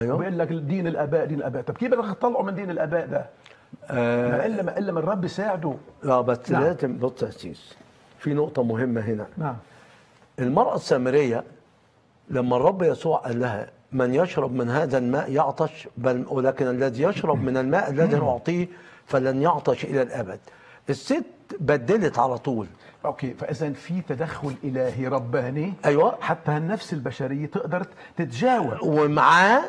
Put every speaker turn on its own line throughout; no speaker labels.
أيوه.
بيقول لك دين الاباء دين الاباء طب كيف بدك تطلعوا من دين الاباء ده
آه
ما الا ما الا من الرب يساعده
لا بس
نعم.
لازم بص يا سيس في نقطة مهمة هنا
نعم
المرأة السامرية لما الرب يسوع قال لها من يشرب من هذا الماء يعطش بل ولكن الذي يشرب من الماء الذي نعطيه فلن يعطش إلى الأبد الست بدلت على طول
اوكي فاذا في تدخل الهي رباني
أيوة.
حتى النفس البشريه تقدر تتجاوب
ومعاه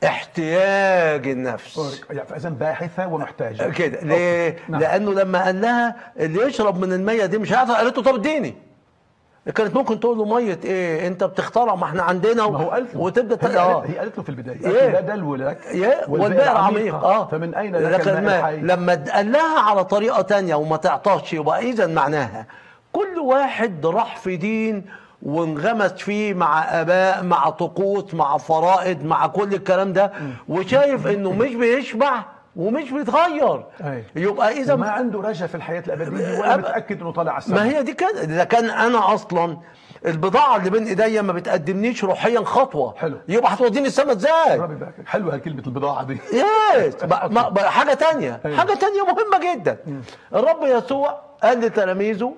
احتياج النفس
يعني فاذا باحثه ومحتاجه
كده ليه؟
نعم.
لانه لما قال لها اللي يشرب من الميه دي مش عارفه قالت له طب اديني كانت ممكن تقول له ميه ايه انت بتخترع ما احنا عندنا
ما هو قالت له
وتبدا
هي,
ت- اه
قالت- هي قالت له في البدايه
إيه؟
لا دلو لك
يا والبئر عميق اه
فمن اين لك
لكن
الماء
ما-
الحي
لما قال لها على طريقه تانية وما تعطاش يبقى اذا معناها كل واحد راح في دين وانغمس فيه مع اباء مع طقوس مع فرائض مع كل الكلام ده وشايف انه مش بيشبع ومش بيتغير
أي.
يبقى اذا
ما عنده رجا في الحياه الابديه ولا
أب-
متاكد انه طالع على السماء
ما هي دي كده اذا كان انا اصلا البضاعه اللي بين ايديا ما بتقدمنيش روحيا خطوه
حلو.
يبقى هتوديني السما ازاي
ربي يبارك حلوه هالكلمه البضاعه دي
يس ما ما ما- حاجه تانية
أيوة.
حاجه تانية مهمه جدا الرب يسوع قال لتلاميذه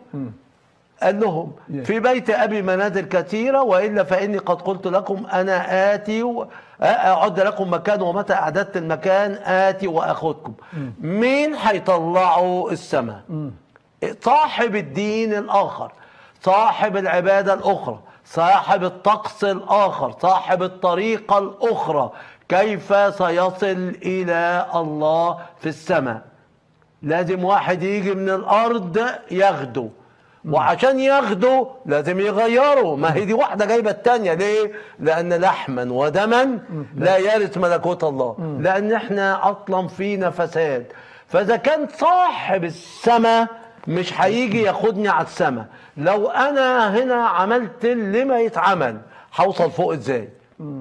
قال لهم
Yeah.
في بيت ابي منازل كثيره والا فاني قد قلت لكم انا اتي و- اعد لكم مكان ومتى اعددت المكان اتي واخذكم مين هيطلعوا السماء صاحب الدين الاخر صاحب العباده الاخرى صاحب الطقس الاخر صاحب الطريقه الاخرى كيف سيصل الى الله في السماء لازم واحد يجي من الارض ياخده وعشان ياخده لازم يغيره ما هي دي واحده جايبه التانية ليه لان لحما ودما لا يرث ملكوت الله لان احنا اصلا فينا فساد فاذا كان صاحب السماء مش هيجي ياخدني على السماء لو انا هنا عملت اللي ما يتعمل هوصل فوق ازاي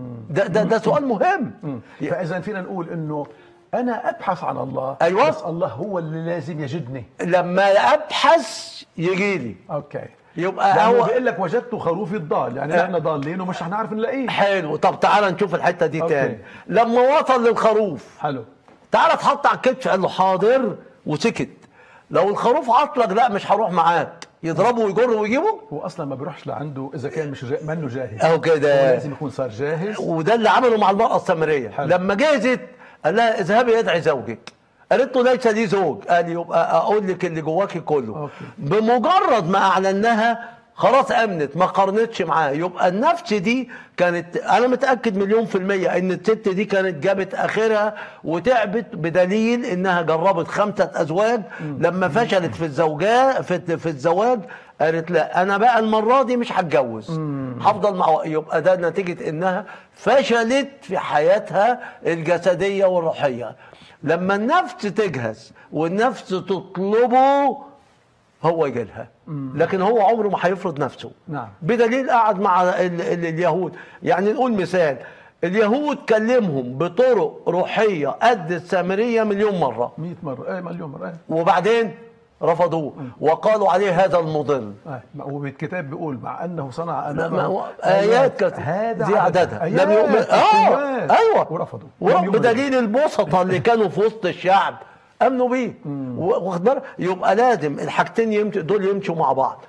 ده ده ده سؤال مهم
فاذا فينا نقول انه انا ابحث عن الله
أيوة.
بس الله هو اللي لازم يجدني
لما ابحث يجي لي
اوكي
يبقى
لانه
هو
بيقول لك وجدت خروفي الضال يعني نحن ضالين ومش رح نلاقيه
حلو طب تعالى نشوف الحته دي
أوكي.
تاني لما وصل للخروف
حلو
تعالى اتحط على الكتف قال له حاضر وسكت لو الخروف عطلك لا مش هروح معاك يضربه ويجره ويجيبه
هو اصلا ما بيروحش لعنده اذا كان مش جا... منه جاهز
أو
هو
كده
لازم يكون صار جاهز
وده اللي عمله مع المرأة السامرية
حلو.
لما جهزت قال لها اذهبي ادعي زوجك قالت له ليس لي زوج قال يبقى اقول لك اللي جواكي كله
أوكي.
بمجرد ما اعلنها خلاص امنت ما قارنتش معاه يبقى النفس دي كانت انا متاكد مليون في الميه ان الست دي كانت جابت اخرها وتعبت بدليل انها جربت خمسه ازواج لما فشلت في الزوجات في, في الزواج قالت لا انا بقى المره دي مش هتجوز هفضل مع يبقى ده نتيجه انها فشلت في حياتها الجسديه والروحيه لما النفس تجهز والنفس تطلبه هو يجي لها لكن هو عمره ما هيفرض نفسه
نعم.
بدليل قعد مع ال ال اليهود يعني نقول مثال اليهود كلمهم بطرق روحيه قد السامريه مليون مره
100 مره ايه مليون مره ايه
وبعدين رفضوه وقالوا عليه هذا المضل
آه. هو بالكتاب بيقول مع انه صنع
ما
امامه
هو ايات كتير
هذا
دي عددها
آيات
لم يؤمن اه
آيات.
ايوه
ورفضوا لم يؤمنوا.
بدليل البسطه اللي كانوا في وسط الشعب امنوا بيه و- واخد بالك يبقى لازم الحاجتين يمشوا دول يمشوا مع بعض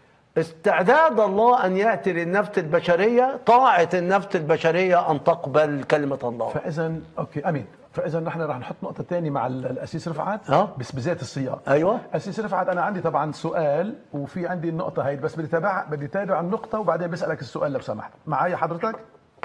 استعداد الله ان ياتي للنفس البشريه طاعه النفس البشريه ان تقبل كلمه الله
فاذا اوكي امين فاذا نحن رح نحط نقطه ثانيه مع ال- الاسيس رفعت
آه.
بس بذات السياق
ايوه
اسيس رفعت انا عندي طبعا سؤال وفي عندي النقطه هاي بس بدي تابع بدي تابع النقطه وبعدين بسالك السؤال لو سمحت معي حضرتك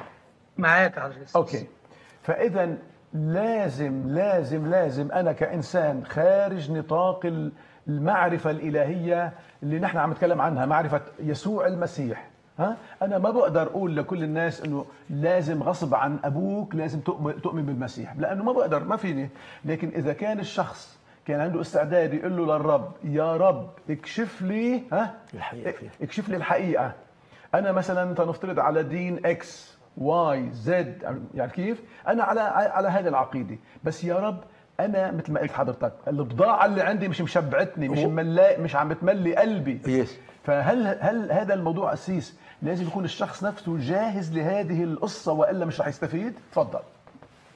معاك حضرتك
اوكي فاذا لازم لازم لازم انا كانسان خارج نطاق ال- المعرفه الالهيه اللي نحن عم نتكلم عنها معرفه يسوع المسيح ها انا ما بقدر اقول لكل الناس انه لازم غصب عن ابوك لازم تؤمن تؤمن بالمسيح لانه ما بقدر ما فيني لكن اذا كان الشخص كان عنده استعداد يقول له للرب يا رب اكشف لي ها
الحقيقة فيها.
اكشف لي الحقيقه انا مثلا تنفترض على دين اكس واي زد يعني كيف انا على على هذه العقيده بس يا رب انا مثل ما قلت حضرتك البضاعه اللي عندي مش مشبعتني مش ملا مش عم بتملي قلبي
يس
فهل هل هذا الموضوع اسيس لازم يكون الشخص نفسه جاهز لهذه القصه والا مش رح يستفيد تفضل